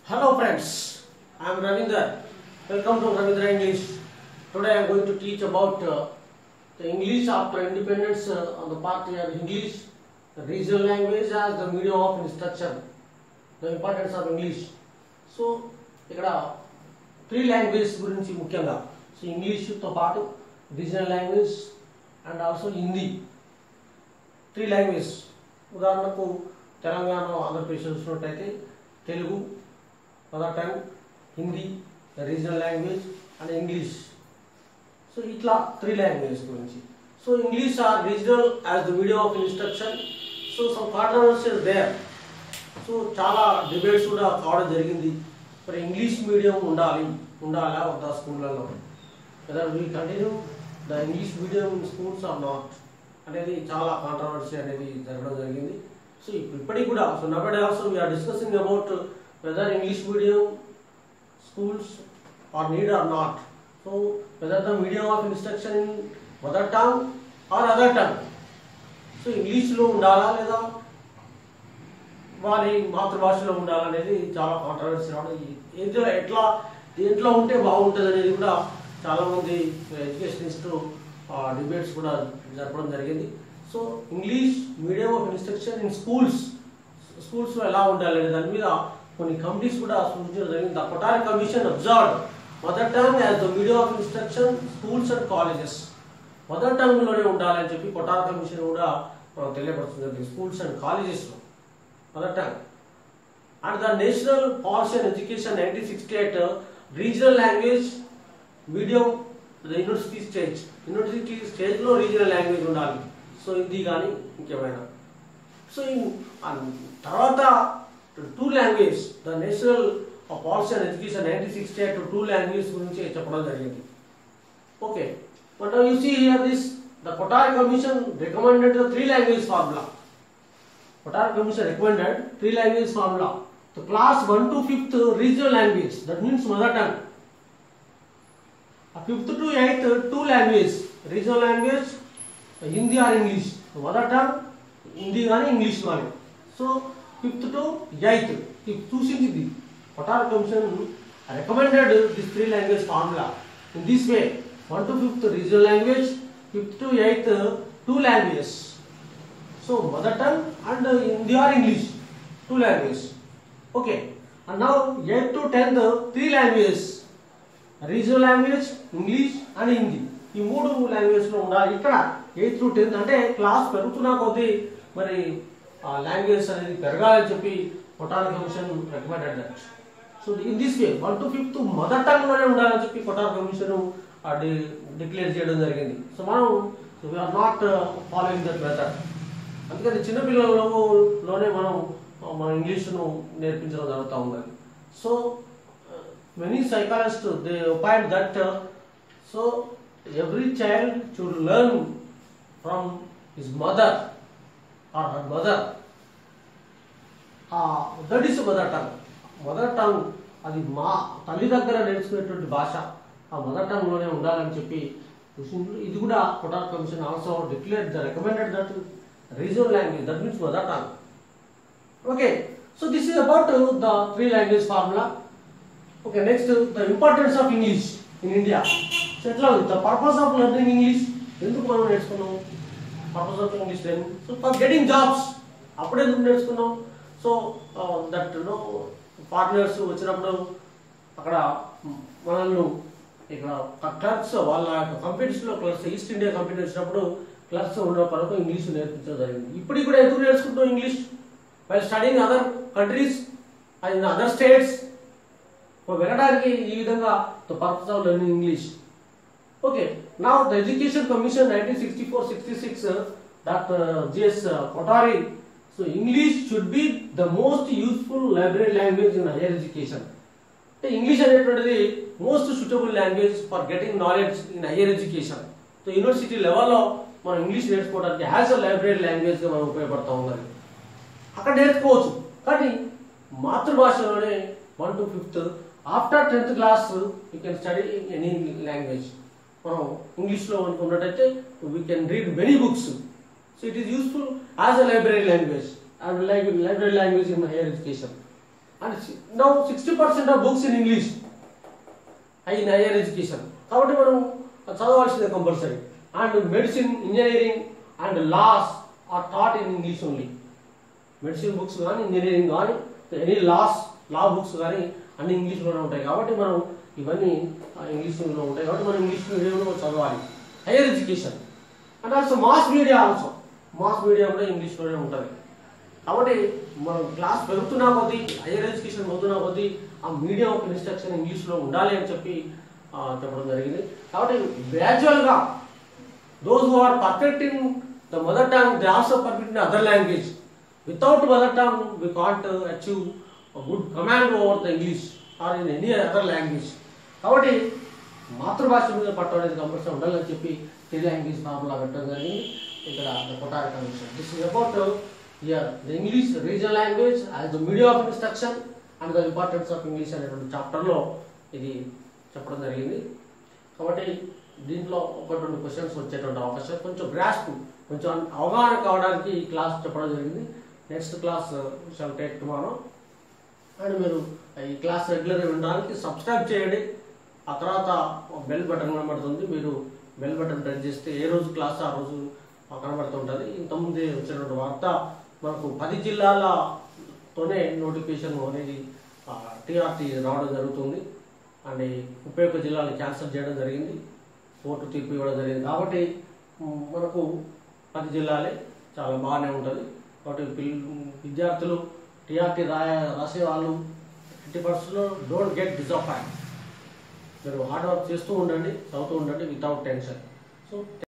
Hello friends, I am Ravinder. Welcome to Ravindra English. Today I am going to teach about uh, the English after independence uh, on the part of English, the regional language as the medium of instruction, the importance of English. So ఇక్కడ three language గురించి ముఖ్యంగా so ఇంగ్లీష్తో పాటు regional language and also Hindi three language ఉదాహరణకు తెలంగాణ ఆంధ్రప్రదేశ్ చూసినట్టయితే Telugu mother tongue Hindi regional language and English so ఇట్లా three languages గురించి so English or regional as the medium of instruction so some controversies there so చాలా debates కూడా కావడం జరిగింది మరి ఇంగ్లీష్ మీడియం ఉండాలి ఉండాలా వద్దా స్కూళ్ళలో కదా we continue the English medium schools or not అనేది చాలా కాంట్రవర్సీ అనేది జరగడం జరిగింది సో ఇప్పుడు ఇప్పటికి కూడా so nowadays also we are discussing about whether English medium schools are need or not. So whether the medium of instruction in mother tongue or other tongue. So ఇంగ్లీష్లో ఉండాలా లేదా వారి మాతృభాషలో ఉండాలా అనేది చాలా కాంట్రవర్సీ రావడం ఏదో ఎట్లా దేంట్లో ఉంటే బాగుంటుంది అనేది కూడా చాలామంది ఎడ్యుకేషనిస్ట్ డిబేట్స్ కూడా జరపడం జరిగింది so English medium of instruction in schools స్కూల్స్లో ఎలా ఉండాలి అనే దాని మీద కొన్ని కమిటీస్ కూడా సూచించడం జరిగింది the Kothari commission observe mother tongue as the medium of instruction schools and colleges mother టంగ్లోనే ఉండాలని చెప్పి కొటారి కమిషన్ కూడా మనకు తెలియపడుతుంది స్కూల్స్ అండ్ కాలేజెస్లో mother tongue and the national policy and education nineteen sixty eight regional language medium university stage university స్టేజ్లో regional language ఉండాలి so Hindi కానీ ఇంకేమైనా సో ఈ- ఆ తర్వాత two language the national policy and education nineteen sixty eight two language గురించి చెప్పడం జరిగింది okay but you see here this the Kothari commission recommended the three language formula Kothari commission recommended three language formula the class one to fifth regional language that means mother tongue fifth to eighth two language regional language Hindi or English mother tongue Hindi కానీ English కానీ so fifth to eighth ఇది చూసింది ఇది Kothari commission recommended this three language formula in this way one to fifth regional language fifth to eighth two languages so mother tongue and Hindi or English two language okay and now eighth to tenth three languages regional language English and Hindi ఈ మూడు language లో ఉండాలి ఇక్కడ eighth to tenth అంటే class పెరుగుతున్నా కొద్దీ మరి ఆ లాంగ్వేజ్ అనేది పెరగాలని చెప్పి Kothari commission recommended that so in this way one to fifth mother tongue లోనే ఉండాలని చెప్పి కొటార్ కమిషన్ డిక్లేర్ చేయడం జరిగింది సో మనం we are not following that method అందుకని చిన్నపిల్లలలోనే మనం ఆ, మన ఇంగ్లీష్ను నేర్పించడం జరుగుతూ ఉందని సో many psychologists they opine that uh, so every child should learn from his mother or her mother uh, that is mother tongue mother tongue అది మా తల్లి దగ్గర నేర్చుకునేటువంటి భాష ఆ మదర్ టంగ్ లోనే ఉండాలని చెప్పి చూసిండ్రు. ఇది కూడా Kothari commission also declare the recommended that regional language that means mother tongue okay so this is about the three language formula okay next the importance of English in India so ఎట్లా ఉంది the purpose of learning English ఎందుకు మనం నేర్చుకున్నాం purpose of English learning so for getting jobs అప్పుడు ఎందుకు నేర్చుకున్నాం so that no foreigners వచ్చినప్పుడు అక్కడ మనల్ని ఇక్కడ క్లర్క్స్ వాళ్ళ కంపెనీస్లో క్లర్క్స్ ఈస్ట్ ఇండియా కంపెనీ వచ్చినప్పుడు క్లర్క్స్ ఉన్న వరకు ఇంగ్లీష్ నేర్పించడం జరిగింది ఇప్పటికి కూడా ఎందుకు నేర్చుకుంటాం English while studying other countries and other states వెళ్ళడానికి ఈ విధంగా the purpose of learning English okay నా the education commission nineteen sixty four sixty six doctor G S Kothari so English should be the most useful library language in higher education అంటే English అనేటువంటిది most suitable language for getting knowledge in higher education so university లెవెల్లో మనం English నేర్చుకోవడానికి has a library లాంగ్వేజ్గా మనం ఉపయోగపడతా ఉందని అక్కడ నేర్చుకోవచ్చు కానీ మాతృభాషలోనే one to fifth after tenth class you can study any language మనం ఇంగ్లీష్లో అనుకున్నట్టయితే we can read many books so it is useful as a library language and library language in higher education and now sixty percent of books in English in higher education కాబట్టి మనం చదవాల్సిందే compulsory and medicine engineering and laws are taught in English only medicine books కానీ engineering కానీ any loss లా books కానీ అన్ని ఇంగ్లీష్లోనే ఉంటాయి కాబట్టి మనం ఇవన్నీ ఆ, ఇంగ్లీష్లో ఉంటాయి కాబట్టి మనం ఇంగ్లీష్ మీడియంలో చదవాలి higher education and also mass media also mass media కూడా ఇంగ్లీష్లోనే ఉంటుంది కాబట్టి మనం క్లాస్ పెరుగుతున్నా కొద్దీ హైయర్ ఎడ్యుకేషన్ పోతున్నా కొద్దీ ఆ మీడియం ఆఫ్ ఇన్స్ట్రక్షన్ ఇంగ్లీష్లో ఉండాలి అని చెప్పి ఆ, చెప్పడం జరిగింది కాబట్టి గ్రాడ్యువల్గా those who are perfect in the mother tongue, they also perfect in other language. Without mother tongue, we can't uh, achieve a good command over the English or in any other language. కాబట్టి మాతృభాష మీద పట్టు అనేది compulsory ఉండాలని చెప్పి three language formula పెట్టడం జరిగింది ఇక్కడ Kothari commission this is about year the English regional language as the medium of instruction and the importance of English అనేటువంటి చాప్టర్లో ఇది చెప్పడం జరిగింది కాబట్టి దీంట్లో ఒకటి రెండు క్వశ్చన్స్ వచ్చేటువంటి అవకాశం కొంచెం గ్రాస్ప్ కొంచెం అవగాహన కావడానికి ఈ క్లాస్ చెప్పడం జరిగింది next class shall take tomorrow and మీరు ఈ క్లాస్ రెగ్యులర్గా వినడానికి సబ్స్క్రైబ్ చేయండి ఆ తర్వాత బెల్ బటన్ కనబడుతుంది మీరు బెల్ బటన్ ప్రెస్ చేస్తే ఏ రోజు క్లాస్ ఆ రోజు కనబడుతుంటుంది ఇంతకుముందే వచ్చినటువంటి వార్త మనకు పది జిల్లాలతోనే నోటిఫికేషన్ అనేది టీఆర్టీ రావడం జరుగుతుంది అండ్ ఈ ముప్పై ఒక్క జిల్లాలు క్యాన్సిల్ చేయడం జరిగింది కోర్టు తీర్పు ఇవ్వడం జరిగింది కాబట్టి మ్, మనకు పది జిల్లాలే చాలా బాగానే ఉంటుంది కాబట్టి పిల్ విద్యార్థులు టీఆర్టీ రాయ రాసే వాళ్ళు ఫిఫ్టీ పర్సెంట్లో డోంట్ గెట్ డిసప్పాయింట్ మీరు హార్డ్ వర్క్ చేస్తూ ఉండండి చదువుతూ ఉండండి వితౌట్ టెన్షన్ సో